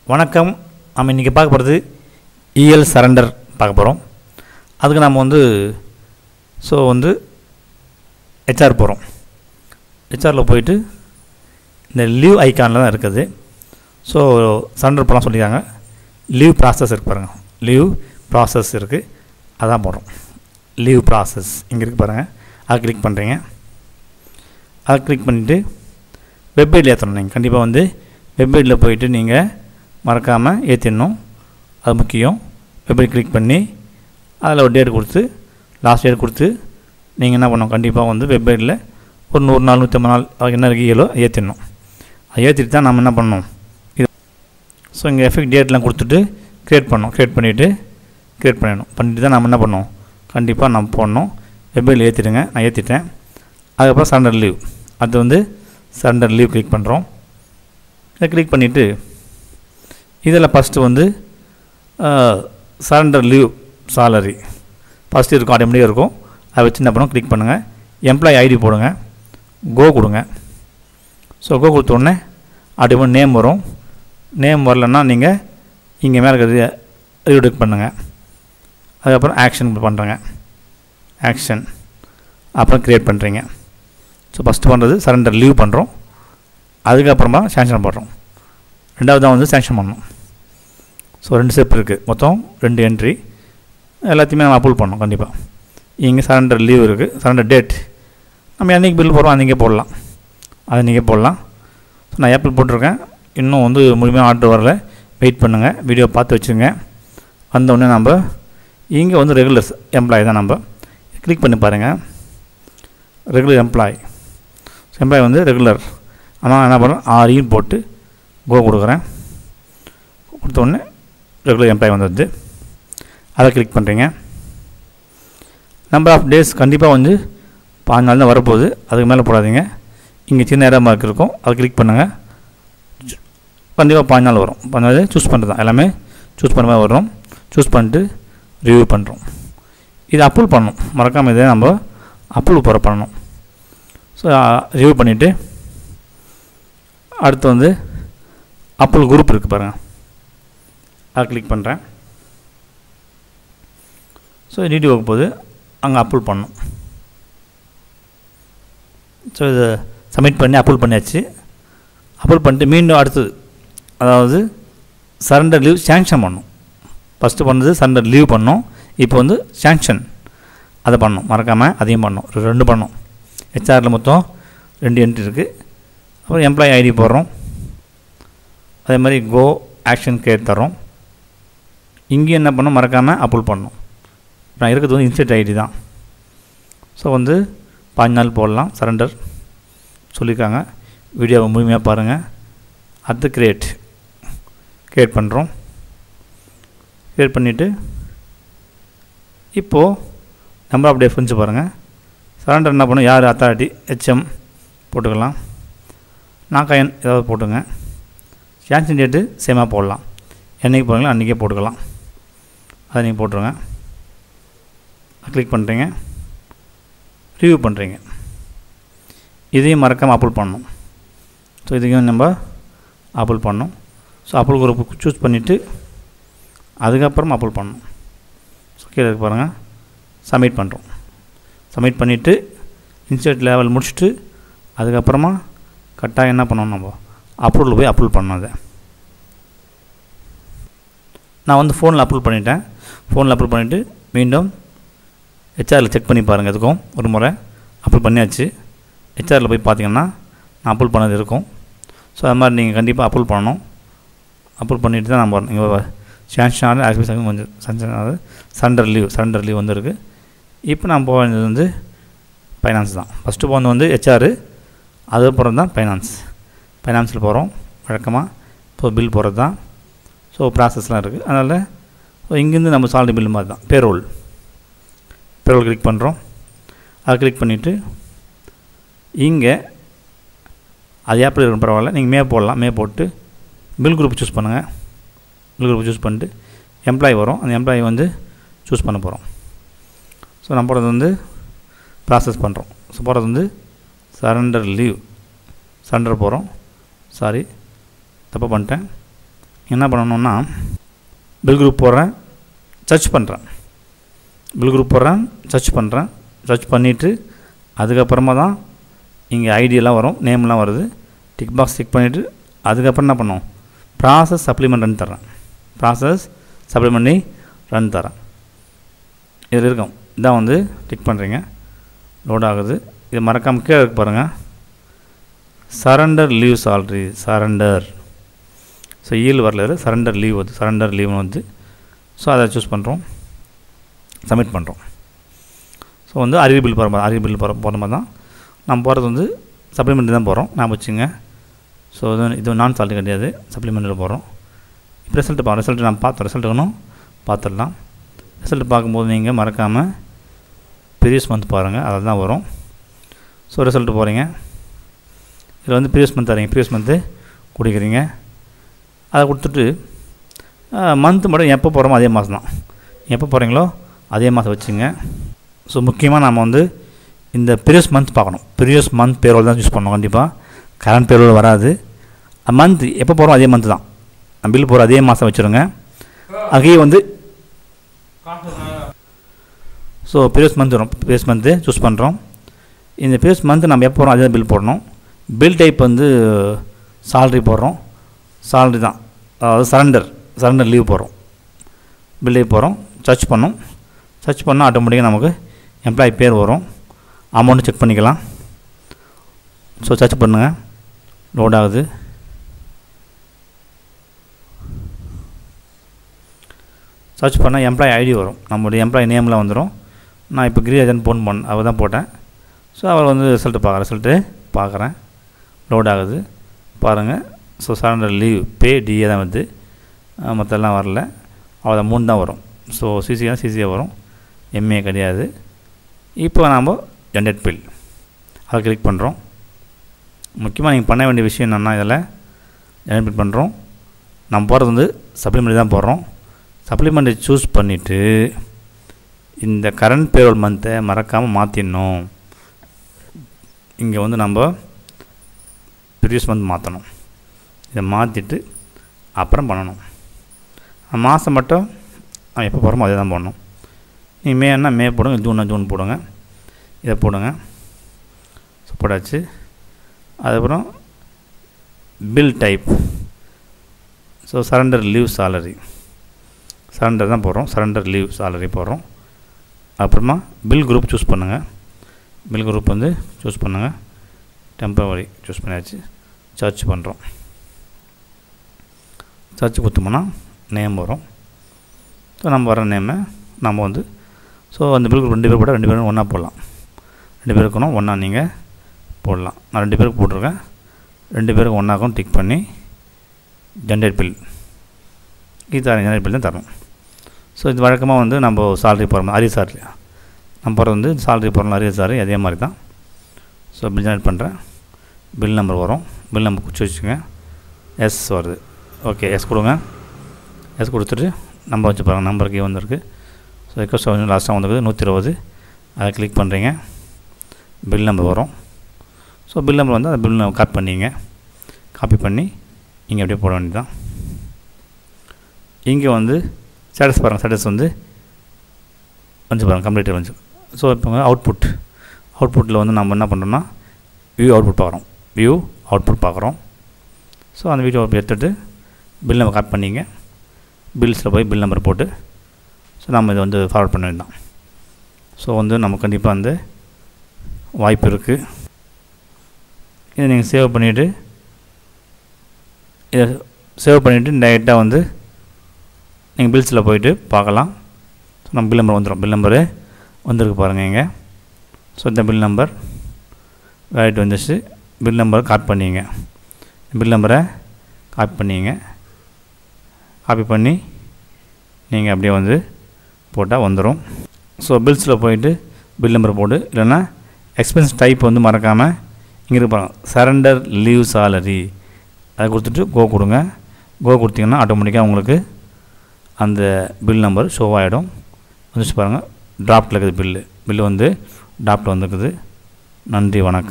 வணக்கம் நம்ம இன்றைக்கி பார்க்க போகிறது இஎல் சரண்டர் பார்க்க போகிறோம் அதுக்கு நம்ம வந்து ஸோ வந்து ஹெச்ஆர் போகிறோம் ஹெச்ஆரில் போயிட்டு இந்த லீவ் ஐக்கானில் தான் இருக்குது ஸோ சரண்டர் போகலாம் சொல்லியிருக்காங்க லீவ் ப்ராசஸ் இருக்கு பாருங்கள் லீவ் ப்ராசஸ் இருக்குது அதான் போடுறோம் லீவ் ப்ராசஸ் இங்கே இருக்குது பாருங்கள் அதை கிளிக் பண்ணுறீங்க அதை கிளிக் பண்ணிவிட்டு வெப்சைட்டில் ஏற்றணும் நீங்கள் கண்டிப்பாக வந்து வெப்சைட்டில் போயிட்டு நீங்கள் மறக்காமல் ஏற்றிடணும் அது முக்கியம் வெப்சைட் கிளிக் பண்ணி அதில் ஒரு டேட் கொடுத்து லாஸ்ட் டேட் கொடுத்து நீங்கள் என்ன பண்ணணும் கண்டிப்பாக வந்து வெப்சைட்டில் ஒரு நூறு நாள் நூற்றம்பது நாள் அதுக்கு என்ன இருக்கு இயலோ ஏற்றிடணும் அது ஏற்றிட்டு தான் நம்ம என்ன பண்ணணும் இது ஸோ இங்கே எஃபெக்ட் டேட்லாம் கொடுத்துட்டு க்ரியேட் பண்ணணும் க்ரியேட் பண்ணிவிட்டு க்ரியேட் பண்ணிடணும் பண்ணிட்டு தான் நம்ம என்ன பண்ணணும் கண்டிப்பாக நம்ம போடணும் வெப்சைட்டில் ஏற்றிடுங்க நான் ஏற்றிட்டேன் அதுக்கப்புறம் சரண்டர் லீவ் அது வந்து சரண்டர் லீவ் கிளிக் பண்ணுறோம் இதை கிளிக் பண்ணிவிட்டு இதில் ஃபஸ்ட்டு வந்து சரண்டர் லீவ் சாலரி ஃபஸ்ட்டு இருக்கும் ஆட்டோமேட்டிக்காக இருக்கும் அதை வச்சு என்ன பண்ணும் கிளிக் பண்ணுங்கள் எம்ப்ளாயி ஐடி போடுங்க கோ கொடுங்க ஸோ கோ கொடுத்த உடனே ஆட்டோமேட்டிக் நேம் வரும் நேம் வரலன்னா நீங்கள் இங்கே மேலே இருக்கிறது ரீடுக் பண்ணுங்கள் அதுக்கப்புறம் ஆக்ஷன் பண்ணுறேங்க ஆக்ஷன் அப்புறம் க்ரியேட் பண்ணுறீங்க ஸோ ஃபஸ்ட்டு பண்ணுறது சரண்டர் லீவ் பண்ணுறோம் அதுக்கப்புறமா சேங்ஷன் பண்ணுறோம் ரெண்டாவது தான் வந்து சேங்ஷன் பண்ணணும் ஸோ ரெண்டு ஸ்டெப் இருக்குது மொத்தம் ரெண்டு என்ட்ரி எல்லாத்தையுமே நம்ம அப்ரூவ் பண்ணணும் கண்டிப்பாக இங்கே சரண்டர் லீவ் இருக்குது சரண்டர் டேட் நம்ம என்றைக்கு பில் போடுறோம் அன்றைக்கே போடலாம் அது நீங்கள் போடலாம் ஸோ நான் ஏப்பிள் போட்டிருக்கேன் இன்னும் வந்து முழுமையாக ஆர்டர் வரல வெயிட் பண்ணுங்கள் வீடியோ பார்த்து வச்சுங்க வந்தோடனே நம்ம இங்கே வந்து ரெகுலர் எம்ப்ளாயி தான் நம்ம கிளிக் பண்ணி பாருங்கள் ரெகுலர் எம்ப்ளாய் எம்ப்ளாய் வந்து ரெகுலர் ஆனால் என்ன பண்ணுறேன் ஆரியும் போட்டு கோ கொடுக்குறேன் கொடுத்த உடனே ரெகுலர் எம்ப்ளாய் வந்துடுது அதை கிளிக் பண்ணுறீங்க நம்பர் ஆஃப் டேஸ் கண்டிப்பாக வந்து பாஞ்சு நாள் தான் வரப்போகுது அதுக்கு மேலே போடாதீங்க இங்கே சின்ன இடம் மார்க் இருக்கும் அதை கிளிக் பண்ணுங்கள் கண்டிப்பாக பாஞ்சு நாள் வரும் பாஞ்சு நாள் சூஸ் பண்ணுறது தான் எல்லாமே சூஸ் பண்ண மாதிரி வரும் சூஸ் பண்ணிட்டு ரிவ்யூ பண்ணுறோம் இது அப்ரூவ் பண்ணணும் மறக்காமல் இதை நம்ம அப்ரூவ் போகிற பண்ணணும் ஸோ ரிவ்யூ பண்ணிவிட்டு அடுத்து வந்து அப்ரூவல் குரூப் இருக்குது பாருங்கள் அதை கிளிக் பண்ணுறேன் ஸோ டிடி போகும்போது அங்கே அப்ரூவ் பண்ணணும் ஸோ இதை சப்மிட் பண்ணி அப்ரூவ் பண்ணியாச்சு அப்ரூவ் பண்ணிட்டு மீண்டும் அடுத்தது அதாவது சரண்டர் லீவ் சேங்ஷன் பண்ணணும் ஃபஸ்ட்டு பண்ணது சரண்டர் லீவ் பண்ணோம் இப்போ வந்து சேங்ஷன் அதை பண்ணோம் மறக்காமல் அதையும் பண்ணோம் ரெண்டு பண்ணோம் ஹெச்ஆரில் மொத்தம் ரெண்டு என்ட்ரி இருக்குது அப்புறம் எம்ப்ளாயி ஐடி போடுறோம் அதே மாதிரி கோ ஆக்ஷன் கேட் தரோம் இங்கேயும் என்ன பண்ணோம் மறக்காமல் அப்ரூவ் பண்ணோம் நான் இருக்கிறது வந்து இன்செட் ஐடி தான் ஸோ வந்து பாஞ்சு நாள் போடலாம் சரண்டர் சொல்லியிருக்காங்க வீடியோவை முழுமையாக பாருங்கள் அடுத்து கிரியேட் கிரியேட் பண்ணுறோம் கிரியேட் பண்ணிவிட்டு இப்போது நம்பர் ஆஃப் டேஃபன்ஸ் பாருங்கள் சரண்டர் என்ன பண்ணும் யார் அத்தாரிட்டி ஹெச்எம் போட்டுக்கலாம் நாக்காயன் ஏதாவது போட்டுங்க சான்சன் டேட்டு சேமாக போடலாம் என்றைக்கு போடுங்களோ அன்றைக்கே போட்டுக்கலாம் அதை நீங்கள் போட்டுருங்க கிளிக் பண்ணுறீங்க ரிவ்யூ பண்ணுறீங்க இதையும் மறக்காமல் அப்ரூவ் பண்ணணும் ஸோ இதையும் நம்ம அப்ரூவ் பண்ணணும் ஸோ அப்ரூவ் குரூப் சூஸ் பண்ணிவிட்டு அதுக்கப்புறம் அப்ரூவ் பண்ணணும் ஸோ கீழே இருக்கு பாருங்கள் சப்மிட் பண்ணுறோம் சப்மிட் பண்ணிவிட்டு இன்ஸ்டேட் லெவல் முடிச்சுட்டு அதுக்கப்புறமா கரெக்டாக என்ன பண்ணணும் நம்ம அப்ரூவல் போய் அப்ரூவல் பண்ணணும் அதை நான் வந்து ஃபோனில் அப்ரூவல் பண்ணிட்டேன் ஃபோனில் அப்ரூவல் பண்ணிவிட்டு மீண்டும் ஹெச்ஆரில் செக் பண்ணி பாருங்கள் எதுக்கும் ஒரு முறை அப்ரூவல் பண்ணியாச்சு ஹெச்ஆரில் போய் பார்த்தீங்கன்னா நான் அப்ரூவல் பண்ணது இருக்கும் ஸோ அது மாதிரி நீங்கள் கண்டிப்பாக அப்ரூவல் பண்ணணும் அப்ரூவல் பண்ணிவிட்டு தான் நம்ம வரணும் இங்கே சேங்ஷன் ஆகுது ஆக்டிவேஷன் கொஞ்சம் சஞ்சன் ஆகுது சண்டர் லீவ் சண்டர் லீவ் வந்துருக்கு இப்போ நான் போக வேண்டியது வந்து ஃபைனான்ஸ் தான் ஃபஸ்ட்டு போகிறது வந்து ஹெச்ஆர் அதுக்கப்புறம் தான் ஃபைனான்ஸ் ஃபைனான்ஸில் போகிறோம் வழக்கமாக இப்போ பில் போகிறது தான் ஸோ ப்ராசஸ்லாம் இருக்குது அதனால் ஸோ இங்கேருந்து நம்ம சால்ரி பில் மாதிரி தான் பேரோல் பேரோல் கிளிக் பண்ணுறோம் அதை கிளிக் பண்ணிவிட்டு இங்கே அது எப்படி இருக்கும் பரவாயில்ல நீங்கள் மே போடலாம் மே போட்டு பில் குரூப் சூஸ் பண்ணுங்கள் பில் குரூப் சூஸ் பண்ணிட்டு எம்ப்ளாயி வரும் அந்த எம்ப்ளாயி வந்து சூஸ் பண்ண போகிறோம் ஸோ நம்ம போகிறது வந்து ப்ராசஸ் பண்ணுறோம் ஸோ போகிறது வந்து சரண்டர் லீவ் சரண்டர் போகிறோம் சாரி தப்பாக பண்ணிட்டேன் என்ன பண்ணணும்னா பில் குரூப் போடுறேன் சர்ச் பண்ணுறேன் பில் குரூப் போடுறேன் சர்ச் பண்ணுறேன் சர்ச் பண்ணிவிட்டு அதுக்கப்புறமா தான் இங்கே ஐடியெல்லாம் வரும் நேம்லாம் வருது டிக் பாக்ஸ் டிக் பண்ணிவிட்டு அதுக்கப்புறம் என்ன பண்ணும் ப்ராசஸ் சப்ளிமெண்ட் ரன் தரேன் ப்ராசஸ் சப்ளிமெண்ட்னி ரன் தரேன் இதில் இருக்கும் இதான் வந்து டிக் பண்ணுறீங்க லோட் ஆகுது இது மறக்காமல் கீழே இருக்கு பாருங்கள் surrender leave salary surrender so EL வரல சரண்டர் லீவ் வருது சரண்டர் லீவ்னு வந்து ஸோ அதை சூஸ் பண்ணுறோம் சப்மிட் பண்ணுறோம் ஸோ வந்து அரிய பில் போகிற மாதிரி அரிய பில் போகிற போகிற மாதிரி தான் நம்ம போகிறது வந்து சப்ளிமெண்ட் தான் போகிறோம் நான் வச்சுங்க ஸோ இது இது நான் சால்ரி கிடையாது சப்ளிமெண்ட்டில் போகிறோம் இப்போ ரிசல்ட் பா ரிசல்ட் நான் பார்த்தோம் ரிசல்ட் வேணும் பார்த்துடலாம் ரிசல்ட் பார்க்கும்போது நீங்கள் மறக்காமல் ப்ரீவியஸ் மந்த் பாருங்கள் அதில் தான் வரும் ஸோ ரிசல்ட் போகிறீங்க இதில் வந்து ப்ரீவியஸ் மந்த் தரீங்க ப்ரீவியஸ் மந்த்து குடிக்கிறீங்க அதை கொடுத்துட்டு மந்த்து மட்டும் எப்போ போகிறோமோ அதே மாதம் தான் எப்போ போகிறீங்களோ அதே மாதம் வச்சுங்க ஸோ முக்கியமாக நம்ம வந்து இந்த ப்ரீவியஸ் மந்த் பார்க்கணும் ப்ரீவியஸ் மந்த் பேரோல் தான் யூஸ் பண்ணணும் கண்டிப்பாக கரண்ட் பேரோல் வராது மந்த் எப்போ போகிறோம் அதே மந்த் தான் பில் போகிற அதே மாதம் வச்சுருங்க அங்கேயே வந்து ஸோ ப்ரீவியஸ் மந்த் வரும் ப்ரீவியஸ் மந்த்து சூஸ் பண்ணுறோம் இந்த ப்ரீவியஸ் மந்த் நம்ம எப்போ போகிறோம் அதே பில் போடணும் பில் டைப் வந்து சால்ரி போடுறோம் சால்ரி தான் அதாவது சரண்டர் சரண்டர் லீவ் போடுறோம் பில் டைப் போகிறோம் சர்ச் பண்ணோம் சர்ச் பண்ணால் ஆட்டோமேட்டிக்காக நமக்கு எம்ப்ளாயி பேர் வரும் அமௌண்ட்டு செக் பண்ணிக்கலாம் ஸோ சர்ச் பண்ணுங்கள் லோட் ஆகுது சர்ச் பண்ணால் எம்ப்ளாயி ஐடி வரும் நம்மளுடைய எம்ப்ளாயி நேமில் வந்துடும் நான் இப்போ கிரியாஜன் ஃபோன் பண்ண அவள் தான் போட்டேன் ஸோ அவள் வந்து ரிசல்ட்டு பார்க்குறேன் ரிசல்ட்டு பார்க்குறேன் லோட் ஆகுது பாருங்கள் so surrender leave pay DA தான் வந்து மற்றெல்லாம் வரல அவள் மூணு தான் வரும் ஸோ சிசியாக சிசியாக வரும் எம்ஏ கிடையாது இப்போ நாம் ஜென்ரேட் பில் அதை கிளிக் பண்ணுறோம் முக்கியமாக நீங்கள் பண்ண வேண்டிய விஷயம் என்னென்னா இதில் ஜென்ரேட் பில் பண்ணுறோம் நம்ம போகிறது வந்து சப்ளிமெண்ட் தான் போடுறோம் சப்ளிமெண்ட்டை சூஸ் பண்ணிவிட்டு இந்த கரண்ட் பேரோல் மந்த்தை மறக்காமல் மாற்றிடணும் இங்கே வந்து நம்ம ப்ரீவியஸ் மந்த் மாற்றணும் இதை மாற்றிட்டு அப்புறம் பண்ணணும் மாதம் மட்டும் எப்போ போகிறோமோ அதே தான் போடணும் நீ மேன்னா மே போடுங்க ஜூன்னா ஜூன் போடுங்க இதை போடுங்க ஸோ போட்டாச்சு அதுக்கப்புறம் bill type so surrender leave salary surrender தான் போடுறோம் சரண்டர் லீவ் சாலரி போடுறோம் அப்புறமா பில் குரூப் சூஸ் பண்ணுங்கள் பில் குரூப் வந்து சூஸ் பண்ணுங்கள் டெம்பரவரி சூஸ் பண்ணியாச்சு சர்ச் பண்ணுறோம் சர்ச் கொடுத்தோம்னா நேம் வரும் ஸோ நம்ம வர நேமை நம்ம வந்து ஸோ அந்த பில் குரூப் ரெண்டு பேர் போட்டால் ரெண்டு பேரும் ஒன்றா போடலாம் ரெண்டு பேர் இருக்கணும் ஒன்றா நீங்கள் போடலாம் நான் ரெண்டு பேருக்கு போட்டிருக்கேன் ரெண்டு பேருக்கு ஒன்றாக்கும் டிக் பண்ணி ஜென்ரேட் பில் இது தரேன் ஜென்ரேட் பில் தான் தரணும் ஸோ இது வழக்கமாக வந்து நம்ம சாலரி போகிறோம் அரிய சாலரி நம்ம போகிறது வந்து சாலரி போகிறோம் அரிய சாலரி அதே மாதிரி தான் ஸோ பில் ஜென்ரேட் பண்ணுறேன் பில் நம்பர் வரும் பில் நம்பர் குறித்து வச்சுங்க எஸ் வருது ஓகே எஸ் கொடுங்க எஸ் கொடுத்துட்டு நம்பர் வச்சு பாருங்கள் நம்பருக்கு வந்திருக்கு ஸோ ரெக்வஸ்ட் லாஸ்ட்டாக வந்திருக்குது நூற்றி இருபது அதை கிளிக் பண்ணுறீங்க பில் நம்பர் வரும் ஸோ பில் நம்பர் வந்து அந்த பில் காப்பி பண்ணிங்க காப்பி பண்ணி இங்கே அப்படியே போட வேண்டியது தான் இங்கே வந்து ஸ்டேட்டஸ் பாருங்கள் ஸ்டேட்டஸ் வந்து வந்து பாருங்கள் கம்ப்ளீட் வந்து ஸோ இப்போ அவுட்புட் அவுட்புட்டில் வந்து நம்ம என்ன பண்ணுறோம்னா வியூ அவுட்புட் பார்க்குறோம் வியூ அவுட்புட் பார்க்குறோம் ஸோ அந்த வீடியோ எடுத்துகிட்டு பில் நம்பர் காப்பி பண்ணிங்க பில்ஸில் போய் பில் நம்பர் போட்டு ஸோ நம்ம இதை வந்து ஃபார்வர்ட் பண்ண வேண்டாம் ஸோ வந்து நம்ம கண்டிப்பாக வந்து வாய்ப்பு இருக்குது இதை நீங்கள் சேவ் பண்ணிவிட்டு இதை சேவ் பண்ணிவிட்டு டைரெக்டாக வந்து நீங்கள் பில்ஸில் போயிட்டு பார்க்கலாம் ஸோ நம்ம பில் நம்பர் வந்துடும் பில் நம்பரு வந்திருக்கு பாருங்கள் இங்கே ஸோ இந்த பில் நம்பர் வேலைட்டு வந்துச்சு பில் நம்பரை காப்பி பண்ணிங்க பில் நம்பரை காப்பி பண்ணிங்க காப்பி பண்ணி நீங்கள் அப்படியே வந்து போட்டால் வந்துடும் ஸோ பில்ஸில் போயிட்டு பில் நம்பர் போட்டு இல்லைன்னா எக்ஸ்பென்ஸ் டைப் வந்து மறக்காமல் இங்கே இருப்பாங்க சரண்டர் லீவ் சாலரி அதை கொடுத்துட்டு கோ கொடுங்க கோ கொடுத்தீங்கன்னா ஆட்டோமேட்டிக்காக உங்களுக்கு அந்த பில் நம்பர் ஷோ ஆகிடும் வந்துச்சு பாருங்கள் ட்ராப்டில் இருக்குது பில்லு பில்லு வந்து ட்ராப்டில் வந்துருக்குது நன்றி வணக்கம்